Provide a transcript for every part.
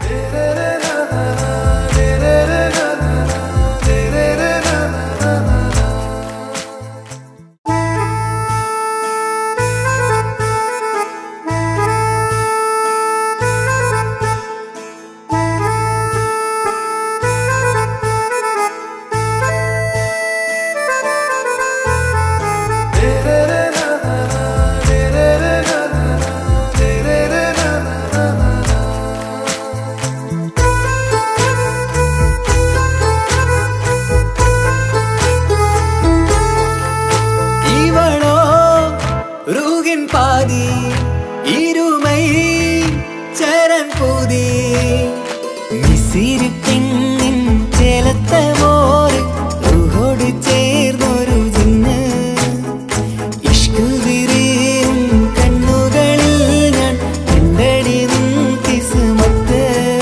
இவளோ ரூகின் பாதி இருமை ചരൻ പൂതി മിസിരി പെണ്ണിൻ ചേലത്ത മോര് റൂഹോട് ചേർന്നൊരു ജിന്ന് ഇഷ്ക് വിരിയും കണ്ണുകളിൽ ഞാൻ കണ്ടടി നിൻ കിസ്മത്ത്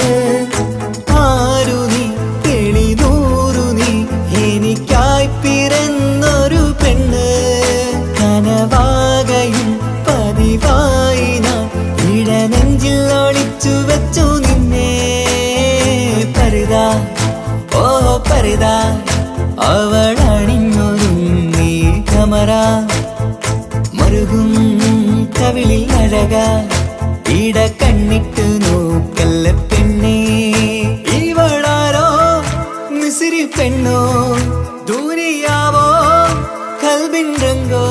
ആരു നീ തെളിനൂറു നീ എനിക്കായി പിറന്നൊരു പെണ്ണ് കനവാകയും പതിവായി ഞാൻ ഇടനെഞ്ചിൽ ഒളിച്ചു വെച്ചു നിന്നെ പരിതാ ഓ പരിതാ അവൾ അണിഞ്ഞൊരുങ്ങി കമറ മറുകും കവിളിൽ അഴക ഇട കണ്ണിട്ട് നോക്കല്ല പെണ്ണേ ഇവളാരോ മിസിരി പെണ്ണോ ദൂരിയാവോ കൽബിൻ രംഗോ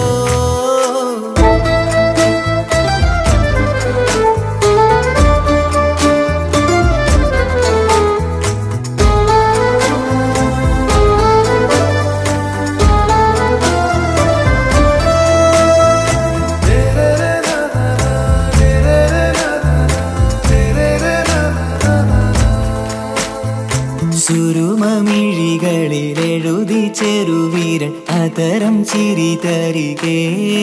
സുരുമമിഴികളിൽ എഴുതി ചെറുവീരൻ അതരം ചിരി തരികേ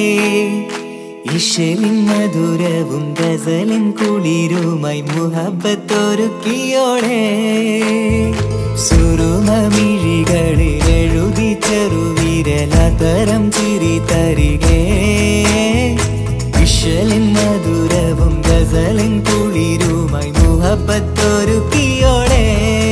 ഇഷലിൻ മധുരവും ഗസലിൻ കുളിരുമായി മുഹബത്തൊരുക്കിയോടെ സുരുമമിഴികളിൽ എഴുതി ചെറുവീരൻ അതരം ചിരി തരികേ ഇഷലിൻ മധുരവും ഗസലിൻ കുളിരുമായി മുഹബത്തൊരുക്കിയോടെ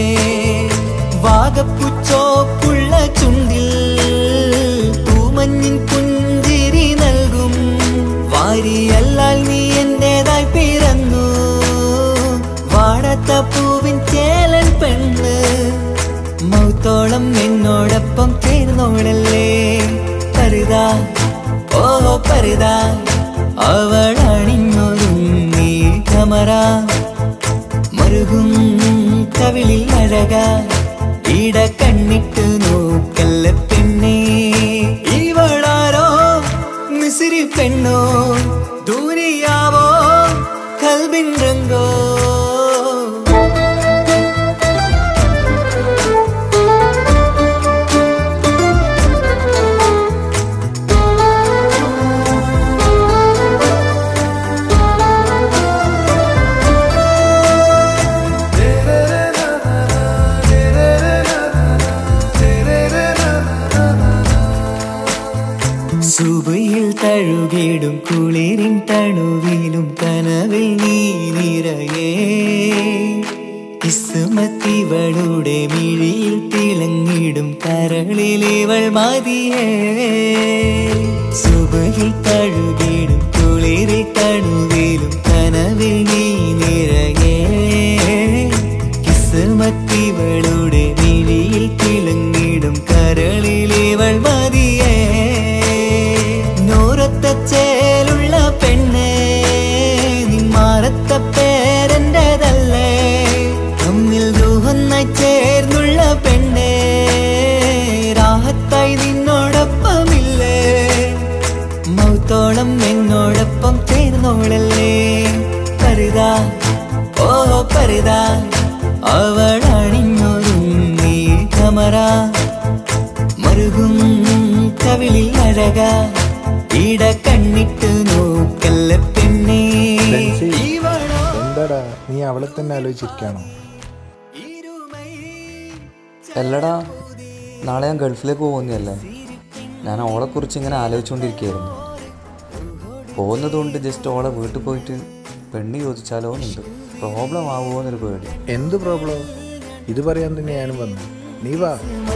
വാഗപ്പുച്ചോപ്പുള്ള ചുണ്ടിൽ പൂമഞ്ഞിൻ പുഞ്ചിരി നൽകും വാരിയല്ലാൽ നീ എന്റേതായി പിറന്നു വാടത്ത പൂവിൻ ചേലൻ പെണ്ണ് മൗത്തോളം എന്നോടൊപ്പം ചേർന്നോളല്ലേ പരിതാ ഓ പരിതാ അവൾ അണിഞ്ഞൊരുങ്ങി കമറ മറുകും കവിളിൽ അഴക ഇട കണ്ണിട്ട് നോക്കല്ല പെണ്ണേ ഇവളാരോ മിസിരി പെണ്ണോ ദൂരിയാവോ കൽബിൻ രംഗോ സുബയിൽ തഴുകിടും കുളിരിൻ തണുവിലും കനവിൽ നീ നിറയേ കിസ്മത്തിവളുടെ മിഴിയിൽ തിളങ്ങിടും കരളിലിവൾ മതിയേ സുബയിൽ തഴുകിടും കുളിരിൽ തണുവിലും കനവിൽ നീ നിറയേ കിസ്മത്തിവളുടെ മിഴിയിൽ തിളങ്ങിടും കരളിലിവൾ മതിയേ നൂറത്ത ചേലുള്ള പെണ്ണേ നിന്മാറത്ത പേരെന്റേതല്ലേ തമ്മിൽ രൂഹൊന്നായി ചേർന്നുള്ള പെണ്ണേ രാഹത്തായി നിന്നോടൊപ്പമില്ലേ മൗത്തോളം എന്നോടൊപ്പം ചേർന്നോളല്ലേ പരിതാ ഓ പരിതാ അവൾ അണിഞ്ഞൊരുങ്ങി കമറ മറുകും കവിളിൽ അഴക ഇട കണ്ണിട്ട് നോക്കല്ല പെണ്ണേ ബെൻസി. ഇവളോ എന്താടാ നീ അവളെ തന്നെ ആലോചിച്ചിരിക്കാണോ ഇരുമൈ അല്ലടാ നാളെ ഞാൻ ഗൾഫിലേക്ക് പോകുന്നതല്ലേ ഞാൻ ഓളെക്കുറിച്ച് ഇങ്ങനെ ആലോചിച്ചുകൊണ്ടിരിക്കുകയായിരുന്നു പോകുന്നതുകൊണ്ട് ജസ്റ്റ് ഓളെ വീട്ടിൽ പോയിട്ട് പെണ്ണ് ചോദിച്ചാലോ എന്നുണ്ട് പ്രോബ്ലം ആവുമോ എന്നൊരു പേടി എന്ത് പ്രോബ്ലം ഇത് പറയാൻ തന്നെ ഞാനും വന്നു നീ വാ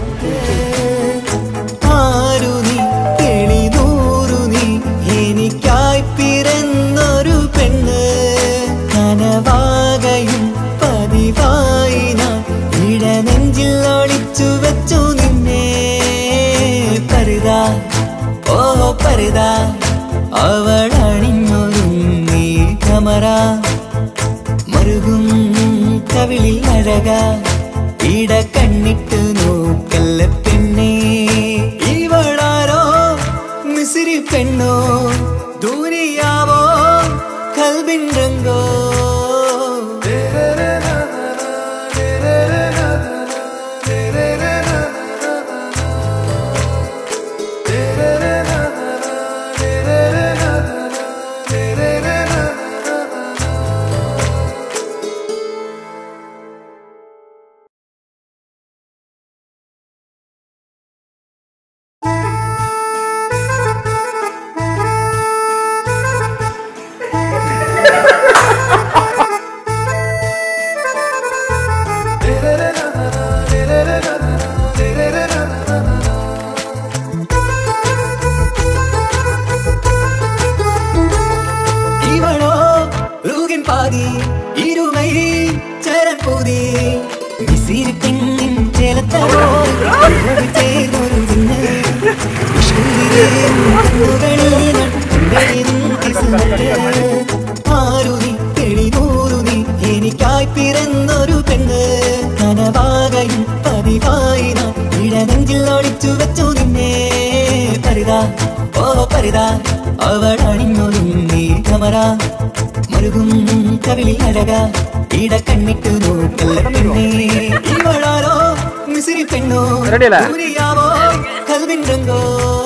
ആരു നീ തെളിനൂറു നീ എനിക്കായി പിറന്നൊരു പെണ്ണ് കനവാകയും പതിവായി ഞാൻ ഇടനെഞ്ചിൽ ഒളിച്ചു വെച്ചു നിന്നെ പരിതാ ഓ പരിതാ അവൾ അണിഞ്ഞൊരുങ്ങി കമറ മറുകും കവിളിൽ അഴക ഇട കണ്ണിട്ട് നോക്കല്ല പെണ്ണേ ഇവളാരോ മിസിരി പെണ്ണോ ദൂരിയാവോ കൽബിൻ രംഗോ ഇവളോ റൂകിൻ പാതി ഇരുമൈ ചരൻ പൂതി മിസിരി പെണ്ണിൻ ചേലത്തോ ചേർന്നൊരു തിന്ന് ആരു നീ തെളിനൂറു നീ എനിക്കായി പിറന്നൊരു പെണ്ണ് കനവാകയും പതിവായി നാം ഇടനെഞ്ചിൽ ഒളിച്ചു വെച്ചു നിന്നെ പരിതാ ഓ പരിതാ അവൾ അണിഞ്ഞൊരുങ്ങി കമറ മുരുകും കവിളിൽ അഴക ഇട കണ്ണിട്ട് നോക്കല്ല പെണ്ണേ ഇവളാരോ മിസിരി പെണ്ണോ ദൂരിയാവോ കൽവിൻ രംഗോ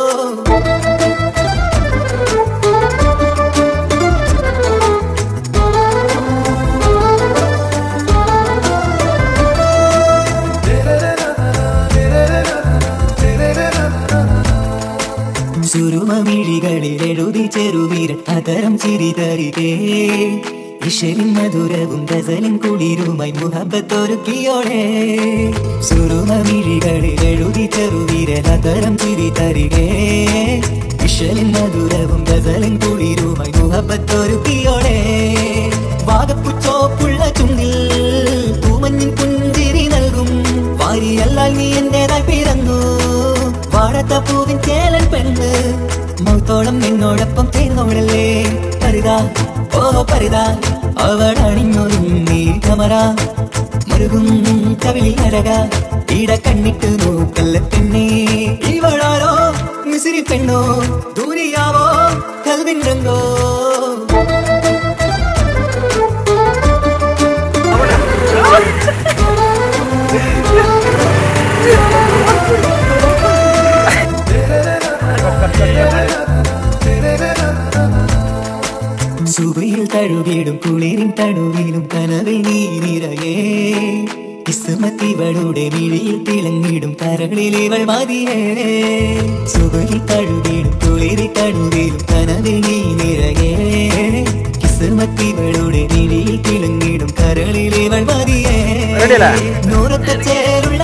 സുരുമമിഴികളിൽ എഴുതി ചെറുവീരൻ അതരം ചിരി തരികേ ഇഷരിൻ മധുരവും ഗസലിൻ കുളിരുമായി മുഹബത്തൊരുക്കിയോടെ സുരുമമിഴികളിൽ എഴുതി ചെറുവീരൻ അതരം ചിരി തരികേ ഇഷലിൻ മധുരവും ഗസലിൻ കുളിരുമായി മുഹബത്തൊരുക്കിയോടെ വാഗപ്പുച്ചോപ്പുള്ള ചുണ്ടിൽ തൂമഞ്ഞിൻ പുഞ്ചിരി നൽകും വാരിയല്ലാൽ നീ എന്റേതായി പിറന്നു വാഴത്ത പൂവിൻ ചേലൻ പെണ്ണ് മൗത്തോളം നിന്നോടൊപ്പം ചേർന്നോളല്ലേ പരിതാ ഓ പരിതാ അവൾ അണിഞ്ഞൊരുങ്ങി കമറ മുരുകും കവിളിൽ അഴക ഇട കണ്ണിട്ട് നോക്കല്ല പെണ്ണേ ഇവളാരോ മിസിരി പെണ്ണോ ദൂരിയാവോ കൽവിൻ രംഗോ സുബയിൽ തഴുകിടും കുളിരിൻ തണുവിലും കനവിൽ നീ നിറയേ കിസ്മത്തിവളുടെ മിഴിയിൽ തിളങ്ങിടും കരളിൽ ഇവൾ മതിയേ സുബയിൽ തഴുകിടും കുളിരിൻ തണുവിലും കനവിൽ നീ നിറയേ കിസ്മത്തിവളുടെ മിഴിയിൽ തിളങ്ങിടും കരളിൽ ഇവൾ മതിയേ നൂറത്തെ ചേരുള്ള